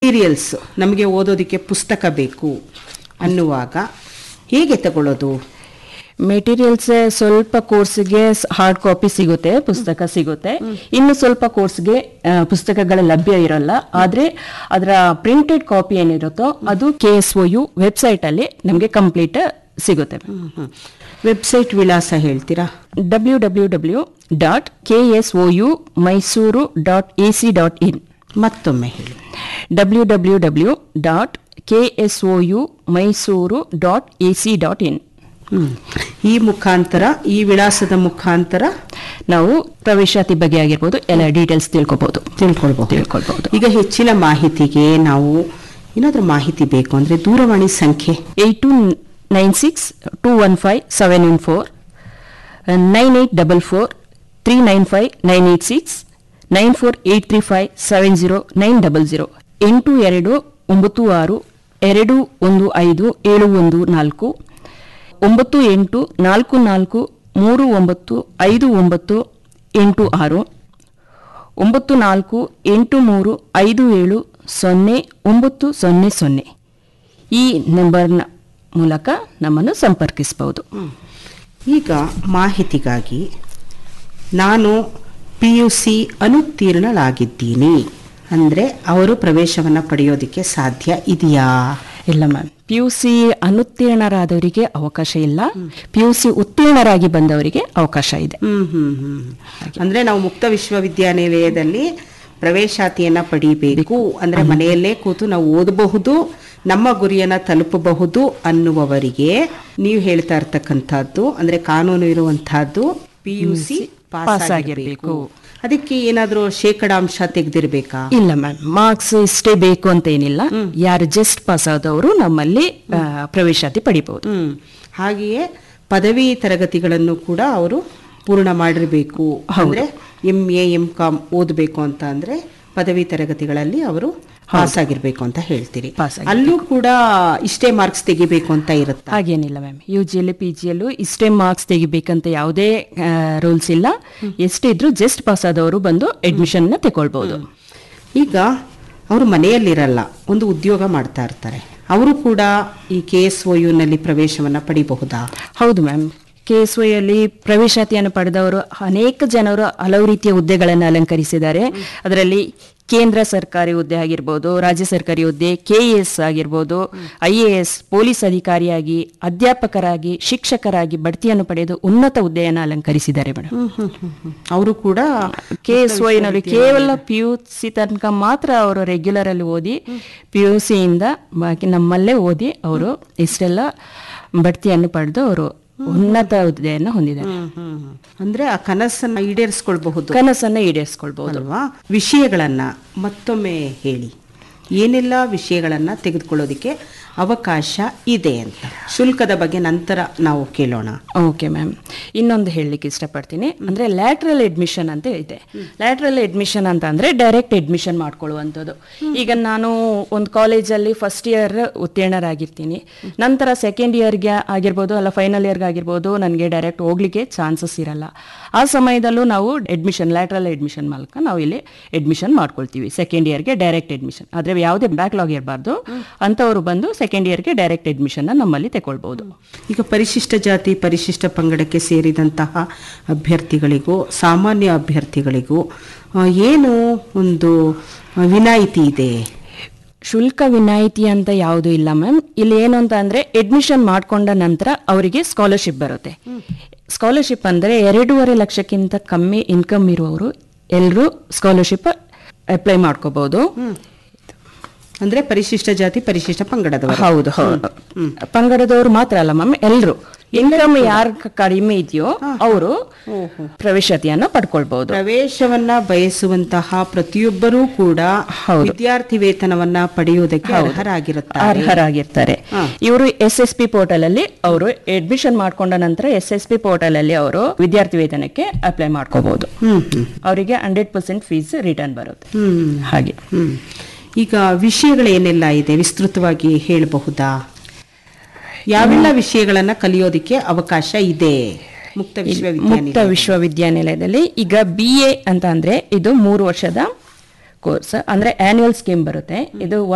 Materials ನಮಗೆ ಓದೋದಕ್ಕೆ ಪುಸ್ತಕ ಬೇಕು ಅನ್ನುವಾಗ ಹೇಗೆ ತಗೊಳ್ಳೋದು ಮೆಟೀರಿಯಲ್ಸ್ ಸ್ವಲ್ಪ ಕೋರ್ಸ್ಗೆ ಹಾರ್ಡ್ ಕಾಪಿ ಸಿಗುತ್ತೆ ಪುಸ್ತಕ ಸಿಗುತ್ತೆ ಇನ್ನು ಸ್ವಲ್ಪ ಕೋರ್ಸ್ಗೆ ಪುಸ್ತಕಗಳ ಲಭ್ಯ ಇರಲ್ಲ ಆದ್ರೆ ಅದರ ಪ್ರಿಂಟೆಡ್ ಕಾಪಿ ಏನಿರುತ್ತೋ ಅದು K S O U website ಅಲ್ಲಿ ನಮಗೆ ಕಂಪ್ಲೀಟ್ ಸಿಗುತ್ತೆ ವೆಬ್ಸೈಟ್ ವಿಳಾಸ ಹೇಳ್ತೀರಾ W W W dot K S O U Mysuru dot A C dot in ಮತ್ತೊಮ್ಮೆ ಹೇಳಿ W W W dot K S O U Mysuru dot A C dot in ಹ್ಮ್. ಈ ಮುಖಾಂತರ ಈ ವಿಳಾಸದ ಮುಖಾಂತರ ನಾವು ಪ್ರವೇಶಾತಿ ಬಗ್ಗೆ ಆಗಿರ್ಬೋದು ಎಲ್ಲ ಡೀಟೇಲ್ಸ್ ತಿಳ್ಕೊಬಹುದು ತಿಳ್ಕೊಳ್ಬಹುದು ತಿಳ್ಕೊಳ್ಬಹುದು ಈಗ ಹೆಚ್ಚಿನ ಮಾಹಿತಿಗೆ ನಾವು ಏನಾದ್ರೂ ಮಾಹಿತಿ ಬೇಕು ಅಂದ್ರೆ ದೂರವಾಣಿ ಸಂಖ್ಯೆ eight two nine six two one five seven one four nine eight double four three nine five nine eight six nine four eight three five seven zero nine double zero ಎಂಟು ಎರಡು ಒಂಬತ್ತು ಆರು ಎರಡು ಒಂದು ಐದು ಏಳು ಒಂದು ನಾಲ್ಕು ಒಂಬತ್ತು ಎಂಟು ನಾಲ್ಕು ನಾಲ್ಕು ಮೂರು ಒಂಬತ್ತು ಐದು ಒಂಬತ್ತು ಎಂಟು ಆರು ಒಂಬತ್ತು ನಾಲ್ಕು ಎಂಟು ಮೂರು ಐದು ಏಳು ಸೊನ್ನೆ ಒಂಬತ್ತು ಸೊನ್ನೆ ಸೊನ್ನೆ ಈ ನಂಬರ್ನ ಮೂಲಕ ನಮ್ಮನ್ನು ಸಂಪರ್ಕಿಸಬಹುದು ಈಗ ಮಾಹಿತಿಗಾಗಿ ನಾನು ಪಿ ಯು ಸಿ ಅನುತ್ತೀರ್ಣಳಾಗಿದ್ದೀನಿ ಅಂದರೆ ಅವರು ಪ್ರವೇಶವನ್ನು ಪಡೆಯೋದಕ್ಕೆ ಸಾಧ್ಯ ಇದೆಯಾ ಇಲ್ಲ ಮ್ಯಾಮ್ ಪಿ ಯು ಸಿ ಅನುತ್ತೀರ್ಣರಾದವರಿಗೆ ಅವಕಾಶ ಇಲ್ಲ ಪಿ ಯು ಸಿ ಉತ್ತೀರ್ಣರಾಗಿ ಬಂದವರಿಗೆ ಅವಕಾಶ ಇದೆ ಹ್ಮ್ ಹ್ಮ್ ಹ್ಮ್ ಅಂದ್ರೆ ನಾವು ಮುಕ್ತ ವಿಶ್ವವಿದ್ಯಾನಿಲಯದಲ್ಲಿ ಪ್ರವೇಶಾತಿಯನ್ನ ಪಡಿಬೇಕು ಅಂದ್ರೆ ಮನೆಯಲ್ಲೇ ಕೂತು ನಾವು ಓದಬಹುದು ನಮ್ಮ ಗುರಿಯನ್ನ ತಲುಪಬಹುದು ಅನ್ನುವವರಿಗೆ ನೀವು ಹೇಳ್ತಾ ಇರ್ತಕ್ಕಂಥದ್ದು ಅಂದ್ರೆ ಕಾನೂನು ಇರುವಂತಹದ್ದು P U C pass pass ಆಗಿರ್ಬೇಕು ಆಗಿರ್ಬೇಕು. ಅದಕ್ಕೆ ಏನಾದ್ರೂ ಶೇಕಡಾಂಶ ತೆಗೆದಿರ್ಬೇಕಾ ಇಲ್ಲ ಮ್ಯಾಮ್ ಮಾರ್ಕ್ಸ್ ಇಷ್ಟೇ ಬೇಕು ಅಂತ ಏನಿಲ್ಲ ಯಾರು ಜಸ್ಟ್ ಪಾಸ್ ಆದವರು ನಮ್ಮಲ್ಲಿ ಆ, ಪ್ರವೇಶಾತಿ ಪಡಿಬಹುದು ಹ್ಮ್ ಹಾಗೆಯೇ ಪದವಿ ತರಗತಿಗಳನ್ನು ಕೂಡ ಅವರು ಪೂರ್ಣ ಮಾಡಿರಬೇಕು ಅಂದ್ರೆ ಎಂ ಎ ಎಂ ಕಾಮ್ ಓದಬೇಕು ಅಂತ ಅಂದ್ರೆ ಪದವಿ ತರಗತಿಗಳಲ್ಲಿ ಅವರು ಪಾಸ್ ಆಗಿರ್ಬೇಕು ಅಂತ ಹೇಳ್ತೀರಿ ಪಾಸ್ ಆಗಿರ್ಬೇಕು. ಅಲ್ಲೂ ಕೂಡ ಇಷ್ಟೇ ಮಾರ್ಕ್ಸ್ ತೆಗಿಬೇಕು ಅಂತ ಇರುತ್ತೆ ಹಾಗೇನಿಲ್ಲ ಮ್ಯಾಮ್ ಯು ಜಿಯಲ್ಲಿ ಪಿ ಜಿಯಲ್ಲೂ ಇಷ್ಟೇ ಮಾರ್ಕ್ಸ್ ತೆಗಿಬೇಕಂತ ಯಾವುದೇ ರೂಲ್ಸ್ ಇಲ್ಲ ಎಷ್ಟಿದ್ರು ಜಸ್ಟ್ ಪಾಸ್ ಆದವರು ಬಂದು ಅಡ್ಮಿಷನ್ ನ ತಗೊಳ್ಬಹುದು ಈಗ ಅವರು ಮನೆಯಲ್ಲಿರಲ್ಲ ಒಂದು ಉದ್ಯೋಗ ಮಾಡ್ತಾ ಇರ್ತಾರೆ ಅವರು ಕೂಡ ಈ ಕೆ ಎಸ್ ಒ ಯುನಲ್ಲಿ ಪ್ರವೇಶವನ್ನ ಪಡಿಬಹುದಾ ಹೌದು ಮ್ಯಾಮ್ ಕೆ ಎಸ್ ಅಲ್ಲಿ ಪ್ರವೇಶಾತಿಯನ್ನು ಪಡೆದವರು ಅನೇಕ ಜನರು ಹಲವು ರೀತಿಯ ಹುದ್ದೆಗಳನ್ನು ಅಲಂಕರಿಸಿದ್ದಾರೆ ಅದರಲ್ಲಿ ಕೇಂದ್ರ ಸರ್ಕಾರಿ ಹುದ್ದೆ ಆಗಿರ್ಬೋದು ರಾಜ್ಯ ಸರ್ಕಾರಿ ಹುದ್ದೆ ಕೆ ಎಸ್ ಆಗಿರ್ಬೋದು ಐ ಎ ಎಸ್ ಪೊಲೀಸ್ ಅಧಿಕಾರಿಯಾಗಿ ಅಧ್ಯಾಪಕರಾಗಿ ಶಿಕ್ಷಕರಾಗಿ ಬಡ್ತಿಯನ್ನು ಪಡೆದು ಉನ್ನತ ಹುದ್ದೆಯನ್ನು ಅಲಂಕರಿಸಿದ್ದಾರೆ ಮೇಡಮ್ ಅವರು ಕೂಡ ಕೆ ಎಸ್ ನಲ್ಲಿ ಕೇವಲ ಪಿ ಯು ಸಿ ತನಕ ಮಾತ್ರ ಅವರು ರೆಗ್ಯುಲರ್ ಅಲ್ಲಿ ಓದಿ ಪಿ ಯು ಸಿಯಿಂದ ಬಾಕಿ ನಮ್ಮಲ್ಲೇ ಓದಿ ಅವರು ಇಷ್ಟೆಲ್ಲ ಬಡ್ತಿಯನ್ನು ಪಡೆದು ಅವರು ಉನ್ನತ ಹುದ್ದೆಯನ್ನು ಹೊಂದಿದ್ದಾರೆ ಹ್ಮ್, ಹ್ಮ್, ಹ್ಮ್. ಅಂದ್ರೆ ಆ ಕನಸನ್ನ ಈಡೇರಿಸ್ಕೊಳ್ಬಹುದು ಕನಸನ್ನ ಈಡೇರಿಸ್ಕೊಳ್ಬಹುದು ಅಲ್ವಾ ವಿಷಯಗಳನ್ನ ಮತ್ತೊಮ್ಮೆ ಹೇಳಿ ಏನೆಲ್ಲ ವಿಷಯಗಳನ್ನ ತೆಗೆದುಕೊಳ್ಳೋದಕ್ಕೆ ಅವಕಾಶ ಇದೆ ಅಂತ ಶುಲ್ಕದ ಬಗ್ಗೆ ನಂತರ ನಾವು ಕೇಳೋಣ ಓಕೆ ಮ್ಯಾಮ್ ಇನ್ನೊಂದು ಹೇಳಲಿಕ್ಕೆ ಇಷ್ಟಪಡ್ತೀನಿ ಅಂದ್ರೆ ಲ್ಯಾಟ್ರಲ್ ಅಡ್ಮಿಷನ್ ಅಂತ ಇದೆ ಲ್ಯಾಟ್ರಲ್ ಅಡ್ಮಿಷನ್ ಅಂತ ಅಂದ್ರೆ ಡೈರೆಕ್ಟ್ ಅಡ್ಮಿಷನ್ ಮಾಡ್ಕೊಳ್ಳುವಂಥದ್ದು ಈಗ ನಾನು ಒಂದು ಕಾಲೇಜಲ್ಲಿ ಫಸ್ಟ್ ಇಯರ್ ಉತ್ತೀರ್ಣರಾಗಿರ್ತೀನಿ ನಂತರ ಸೆಕೆಂಡ್ ಇಯರ್ಗೆ ಆಗಿರ್ಬೋದು ಅಲ್ಲ ಫೈನಲ್ ಇಯರ್ಗೆ ಆಗಿರ್ಬೋದು ನನಗೆ ಡೈರೆಕ್ಟ್ ಹೋಗ್ಲಿಕ್ಕೆ ಚಾನ್ಸಸ್ ಇರಲ್ಲ ಆ ಸಮಯದಲ್ಲೂ ನಾವು ಅಡ್ಮಿಷನ್ ಲ್ಯಾಟ್ರಲ್ ಅಡ್ಮಿಷನ್ ಮೂಲಕ ನಾವು ಇಲ್ಲಿ ಅಡ್ಮಿಷನ್ ಮಾಡ್ಕೊಳ್ತೀವಿ ಸೆಕೆಂಡ್ ಇಯರ್ಗೆ ಡೈರೆಕ್ಟ್ ಅಡ್ಮಿಷನ್ ಆದರೆ ಯಾವುದೇ ಬ್ಯಾಕ್ಲಾಗ್ ಇರಬಾರ್ದು ಅಂಥವ್ರು ಬಂದು ಸೆಕೆಂಡ್ ಇಯರ್ಗೆ ಡೈರೆಕ್ಟ್ ಅಡ್ಮಿಷನ್ ನಮ್ಮಲ್ಲಿ ತಗೊಳ್ಬಹುದು ಈಗ ಪರಿಶಿಷ್ಟ ಜಾತಿ ಪರಿಶಿಷ್ಟ ಪಂಗಡಕ್ಕೆ ಸೇರಿದಂತಹ ಅಭ್ಯರ್ಥಿಗಳಿಗೂ ಸಾಮಾನ್ಯ ಅಭ್ಯರ್ಥಿಗಳಿಗೂ ಆ, ಏನು ಒಂದು ಆ, ವಿನಾಯಿತಿ ಇದೆ ಶುಲ್ಕ ವಿನಾಯಿತಿ ಅಂತ ಯಾವುದೂ ಇಲ್ಲ ಮ್ಯಾಮ್ ಇಲ್ಲಿ ಏನು ಅಂತ ಅಂದ್ರೆ ಅಡ್ಮಿಷನ್ ಮಾಡ್ಕೊಂಡ ನಂತರ ಅವರಿಗೆ ಸ್ಕಾಲರ್ಶಿಪ್ ಬರುತ್ತೆ ಸ್ಕಾಲರ್ಶಿಪ್ ಅಂದ್ರೆ ಎರಡೂವರೆ ಲಕ್ಷಕ್ಕಿಂತ ಕಮ್ಮಿ ಇನ್ಕಮ್ ಇರುವವರು ಎಲ್ಲರೂ ಸ್ಕಾಲರ್ಶಿಪ್ ಅಪ್ಲೈ ಮಾಡ್ಕೋಬಹುದು ಅಂದ್ರೆ ಪರಿಶಿಷ್ಟ ಜಾತಿ ಪರಿಶಿಷ್ಟ ಪಂಗಡದವರು ಹೌದು ಹೌದು ಪಂಗಡದವರು ಮಾತ್ರ ಅಲ್ಲ ಮ್ಯಾಮ್ ಎಲ್ಲರೂ ಇನ್ಕಮ್ ಯಾರು ಕಡಿಮೆ ಇದೆಯೋ ಅವರು ಪ್ರವೇಶಾತಿಯನ್ನ ಪಡ್ಕೊಳ್ಬಹುದು ಪ್ರವೇಶವನ್ನ ಬಯಸುವಂತಹ ಪ್ರತಿಯೊಬ್ಬರೂ ಕೂಡ ಹೌದು. ವಿದ್ಯಾರ್ಥಿ ವೇತನವನ್ನ ಪಡೆಯುವುದಕ್ಕೆ ಅರ್ಹರಾಗಿರುತ್ತಾರೆ ಅರ್ಹರಾಗಿರ್ತಾರೆ ಇವರು ಎಸ್ ಎಸ್ ಪಿ ಪೋರ್ಟಲ್ ಅಲ್ಲಿ ಅವರು ಅಡ್ಮಿಷನ್ ಮಾಡ್ಕೊಂಡ ನಂತರ ಎಸ್ ಎಸ್ ಪಿ ಪೋರ್ಟಲ್ ಅಲ್ಲಿ ಅವರು ವಿದ್ಯಾರ್ಥಿ ವೇತನಕ್ಕೆ ಅಪ್ಲೈ ಮಾಡ್ಕೋಬಹುದು ಹ್ಮ್ ಹ್ಮ್ ಅವರಿಗೆ ಹಂಡ್ರೆಡ್ ಪರ್ಸೆಂಟ್ ಫೀಸ್ ರಿಟರ್ನ್ ಬರುತ್ತೆ ಹ್ಮ್ ಹಾಗೆ ಹ್ಮ್ ಈಗ ವಿಷಯಗಳೇನೆಲ್ಲ ಇದೆ ವಿಸ್ತೃತವಾಗಿ ಹೇಳಬಹುದಾ ಯಾವೆಲ್ಲ ವಿಷಯಗಳನ್ನ ಕಲಿಯೋದಿಕ್ಕೆ ಅವಕಾಶ ಇದೆ ಮುಕ್ತ ಮುಕ್ತ ವಿಶ್ವವಿದ್ಯಾನಿಲಯ ವಿಶ್ವವಿದ್ಯಾನಿಲಯದಲ್ಲಿ ಈಗ ಬಿ ಎ ಅಂತ ಅಂದ್ರೆ ಇದು ಮೂರು ವರ್ಷದ ಕೋರ್ಸ್ ಅಂದ್ರೆ ಆನ್ಯುವಲ್ ಸ್ಕೀಮ್ ಬರುತ್ತೆ ಇದು